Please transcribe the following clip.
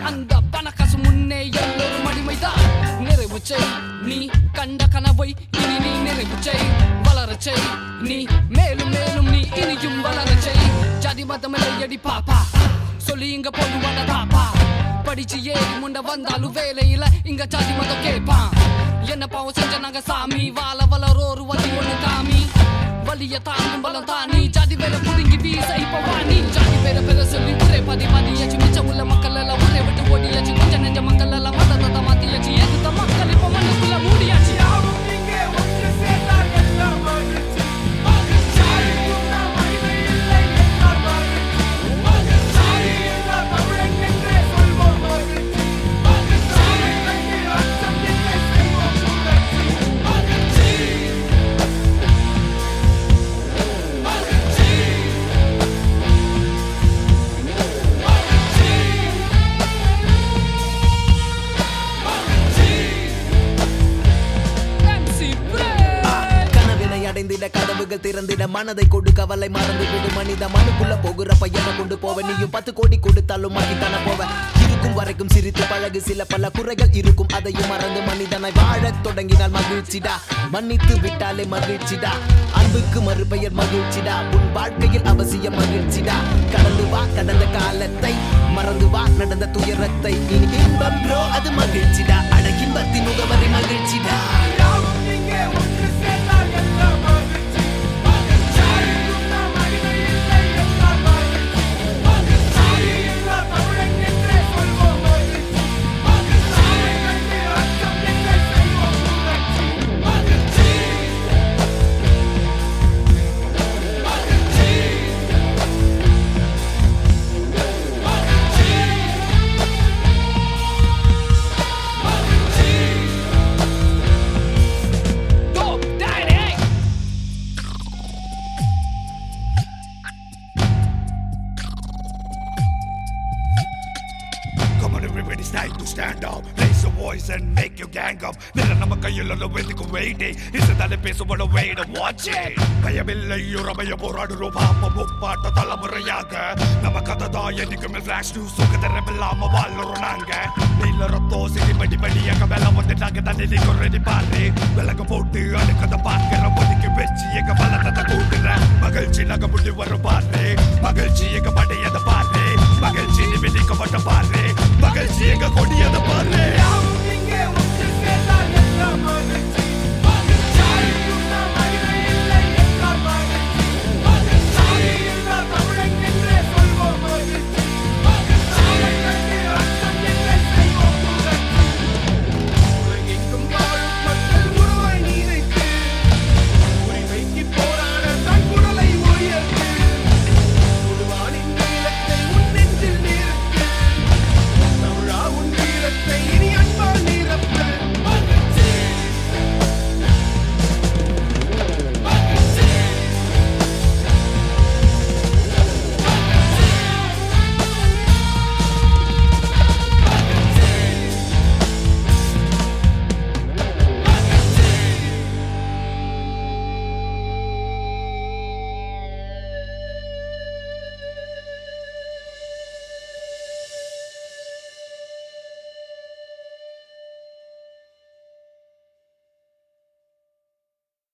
அந்த பணக்காசு முன்னே எல்லோரும் அடிமைதான் நிறைவு செய் நீ கண்ட கனவை இனி நீ நிறைவு செய் வளரச் செய் நீ மேலும் மேலும் நீ இனியும் வளரச் செய் ஜாதி மதமில்லை எடி பாப்பா சொல்லி இங்க போடுவான பாப்பா படிச்சு ஏறி முண்ட வந்தாலும் வேலையில இங்க ஜாதி மதம் கேட்பான் என்ன பாவம் செஞ்ச நாங்க சாமி வாழ வளரோரு வழி ஒண்ணு காமி வலிய தாங்கும் பலம் தானி ஜாதி வேற புடுங்கி வீச இப்ப வாணி ஜாதி வேற பேர சொல்லி ஒரே பாதி பாதியாச்சு மிச்சம் உள்ள மக்கள் எல்லாம் ஒரே விட்டு ஓடியாச்சு கொஞ்ச நெஞ்ச மக்கள் எல்லாம் மதத்தை மாத்தியாச்சு எதிர்த்த மக்கள் இப்ப மண்ணுக்குள்ள மூடியாச்சு யாரும் இங்கே ஒன்று சேர்ந்தால் எல்லாம் மகிழ்ச்சி. மகிழ்ச்சியும் நாம் மனித இல்லை என்றால் மகிழ்ச்சி. மகிழ்ச்சி என்றால் தமிழன் என்றே சொல்வோம் மகிழ்ச்சி. மகிழ்ச்சி கண்ணில் அச்சம் என்றே செய்வோம் புரட்சி. மகிழ்ச்சி. மகிழ்ச்சி. மகிழ்ச்சி. MC Break. கனவினை அடைந்திட கதவுகள் திறந்திட மனதை கொடு கவலை மறந்து விடு மனித மனுக்குள்ள போகிற பையனை கொண்டு போவ நீயும் பத்து கோடி கொடுத்தாலும் மகித்தான போவ இருக்கும் வரைக்கும் சிரித்து பழகு சில பல குறைகள் இருக்கும் அதையும் மறந்து மனிதனை வாழத் தொடங்கினால் மகிழ்ச்சிடா மன்னித்து விட்டாலே மகிழ்ச்சிடா அன்புக்கு மறுபெயர் மகிழ்ச்சிடா உன் வாழ்க்கையில் அவசியம் மகிழ்ச்சிடா கடந்து வா கடந்த காலத்தை மறந்து வா நடந்த துயரத்தை இனி இன்பம் ப்ரோ அது மகிழ்ச்சிடா அட இன்பத்தின் முகவரி மகிழ்ச்சிடா யாரும் இங்கே ஒன்று சேர்ந்தால் எல்லாம் மகிழ்ச்சி. மகிழ்ச்சியும் நாம் மனித இல்லை என்றால் மகிழ்ச்சி. மகிழ்ச்சி என்றால் தமிழன் என்றே சொல்வோம் மகிழ்ச்சி. மகிழ்ச்சி கண்ணில் அச்சம் என்றே செய்வோம் புரட்சி. மகிழ்ச்சி. மகிழ்ச்சி. மகிழ்ச்சி. Dope Daddy. Come on everybody, it's time to stand up Raise your voice and make your gang up நில நம்ம கையில் உள்ள வெதுக்கு வெயிட்டே இசைத்தாலே பேசுபட வெயிட watch it பயமில்லை உறமைய போராடுறோம் பாப்ப முப்பாட்ட தலைமுறையாக நம்ம கதை தான் என்னைக்குமே ஃபிளாஷ் நியூஸ் சுகதரமில்லாம வாழ்றோம் நாங்க நீல ரத்தம் சிலி படி படியாக மேல வந்துட்டாங்க தண்ணி நீங்க ரெடி பாரு விலக போட்டு அடுக்கத பார்க்கிற ஒதுக்கி வச்சு எங்க பலத்தை கூட்டுற மகிழ்ச்சி நக முடி வரும் பாரு மகிழ்ச்சி எங்க படையத பாரு மகிழ்ச்சி நிமிதிக்கப்பட்ட பாரு